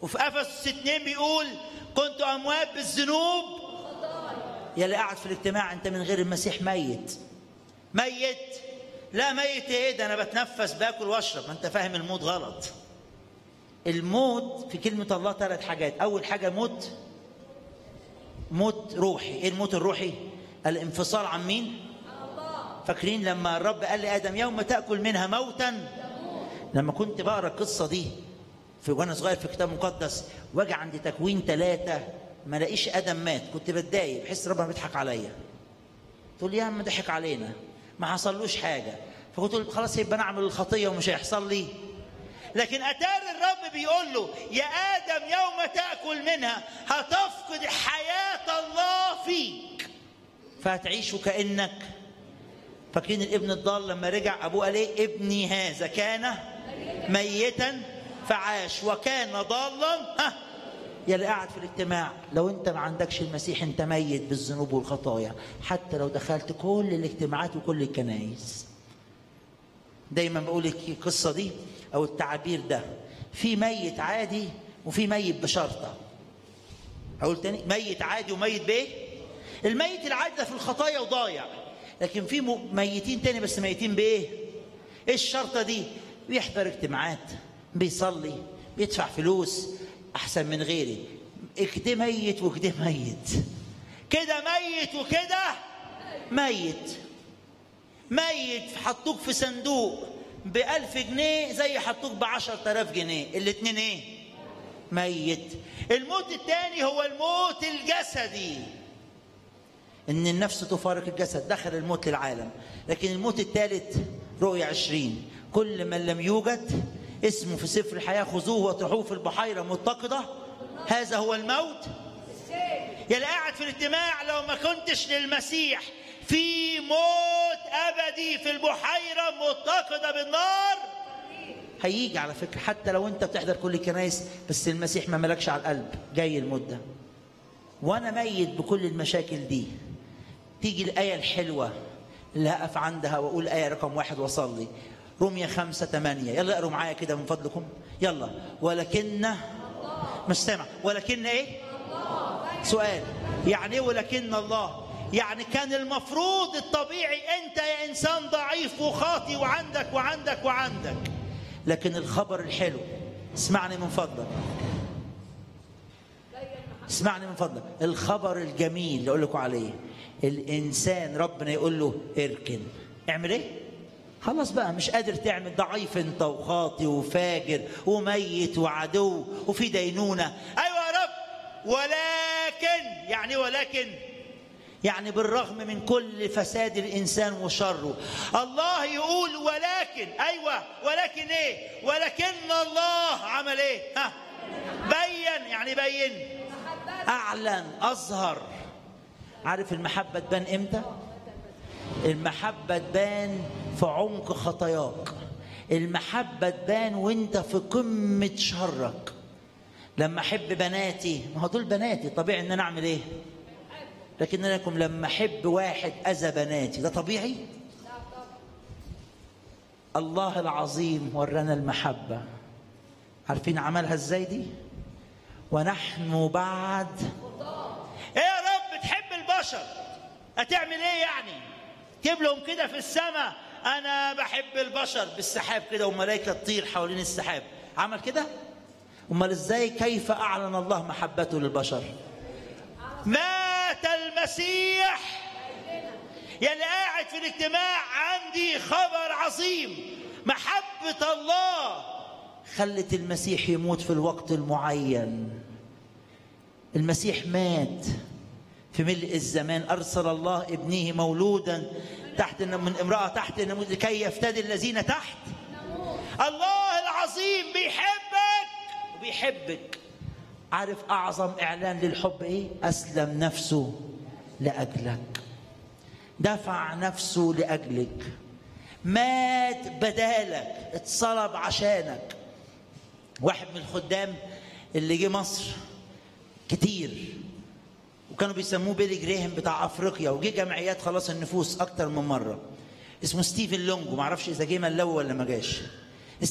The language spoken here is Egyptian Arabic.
وفي افسس 2 بيقول كنت اموات بالذنوب يا اللي قاعد في الاجتماع انت من غير المسيح ميت ميت لا ميت ايه ده انا بتنفس باكل واشرب ما انت فاهم الموت غلط الموت في كلمة الله ثلاث حاجات أول حاجة موت موت روحي إيه الموت الروحي الانفصال عن مين فاكرين لما الرب قال لآدم يوم تأكل منها موتا لما كنت بقرا القصة دي في وانا صغير في كتاب مقدس واجي عند تكوين ثلاثة ما لاقيش آدم مات كنت بتضايق بحس ربنا بيضحك عليا تقول لي يا عم ضحك علينا ما حصلوش حاجة فكنت قلت خلاص يبقى نعمل الخطية ومش هيحصل لي لكن أتار الرب بيقول له يا آدم يوم تأكل منها هتفقد حياة الله فيك فهتعيش كأنك فاكرين الابن الضال لما رجع أبوه قال إيه ابني هذا كان ميتا فعاش وكان ضالا ها يا اللي قاعد في الاجتماع لو انت ما عندكش المسيح انت ميت بالذنوب والخطايا حتى لو دخلت كل الاجتماعات وكل الكنائس دايما بقول لك القصه دي او التعبير ده في ميت عادي وفي ميت بشرطه اقول تاني ميت عادي وميت بايه الميت العادي ده في الخطايا وضايع لكن في م- ميتين تاني بس ميتين بايه ايه الشرطه دي بيحضر اجتماعات بيصلي بيدفع فلوس احسن من غيري كده ميت وكده ميت كده ميت وكده ميت ميت حطوك في صندوق بألف جنيه زي حطوك بعشر تلاف جنيه الاتنين ايه ميت الموت التاني هو الموت الجسدي ان النفس تفارق الجسد دخل الموت للعالم لكن الموت الثالث رؤيا عشرين كل من لم يوجد اسمه في سفر الحياة خذوه وطرحوه في البحيرة متقدة هذا هو الموت يا اللي قاعد في الاجتماع لو ما كنتش للمسيح في موت أبدي في البحيرة متقدة بالنار هيجي على فكرة حتى لو انت بتحضر كل الكنائس بس المسيح ما ملكش على القلب جاي الموت ده وانا ميت بكل المشاكل دي تيجي الآية الحلوة اللي هقف عندها وأقول آية رقم واحد وأصلي رمية خمسة ثمانية يلا اقروا معايا كده من فضلكم يلا ولكن مش سامع ولكن ايه سؤال يعني ايه ولكن الله يعني كان المفروض الطبيعي انت يا انسان ضعيف وخاطي وعندك وعندك وعندك لكن الخبر الحلو اسمعني من فضلك اسمعني من فضلك الخبر الجميل اللي اقول لكم عليه الانسان ربنا يقول له اركن اعمل ايه خلاص بقى مش قادر تعمل ضعيف انت وخاطي وفاجر وميت وعدو وفي دينونه ايوه يا رب ولكن يعني ولكن يعني بالرغم من كل فساد الانسان وشره الله يقول ولكن ايوه ولكن ايه ولكن الله عمل ايه ها بين يعني بين اعلن اظهر عارف المحبه تبان امتى المحبه تبان في عمق خطاياك المحبه تبان وانت في قمه شرك لما احب بناتي ما هو دول بناتي طبيعي ان انا اعمل ايه لكن انا لكم لما احب واحد اذى بناتي ده طبيعي الله العظيم ورانا المحبه عارفين عملها ازاي دي ونحن بعد ايه يا رب تحب البشر هتعمل ايه يعني جيب لهم كده في السماء انا بحب البشر بالسحاب كده وملائكه تطير حوالين السحاب عمل كده امال ازاي كيف اعلن الله محبته للبشر مات المسيح يا اللي قاعد في الاجتماع عندي خبر عظيم محبة الله خلت المسيح يموت في الوقت المعين المسيح مات في ملء الزمان أرسل الله ابنه مولودا تحت من امرأة تحت الناموس لكي يفتدي الذين تحت الله العظيم بيحبك وبيحبك عارف أعظم إعلان للحب إيه؟ أسلم نفسه لأجلك دفع نفسه لأجلك مات بدالك اتصلب عشانك واحد من الخدام اللي جه مصر كتير وكانوا بيسموه بيلي جريهم بتاع افريقيا وجه جمعيات خلاص النفوس اكتر من مره اسمه ستيفن لونجو معرفش اذا جه ملو ولا ما جاش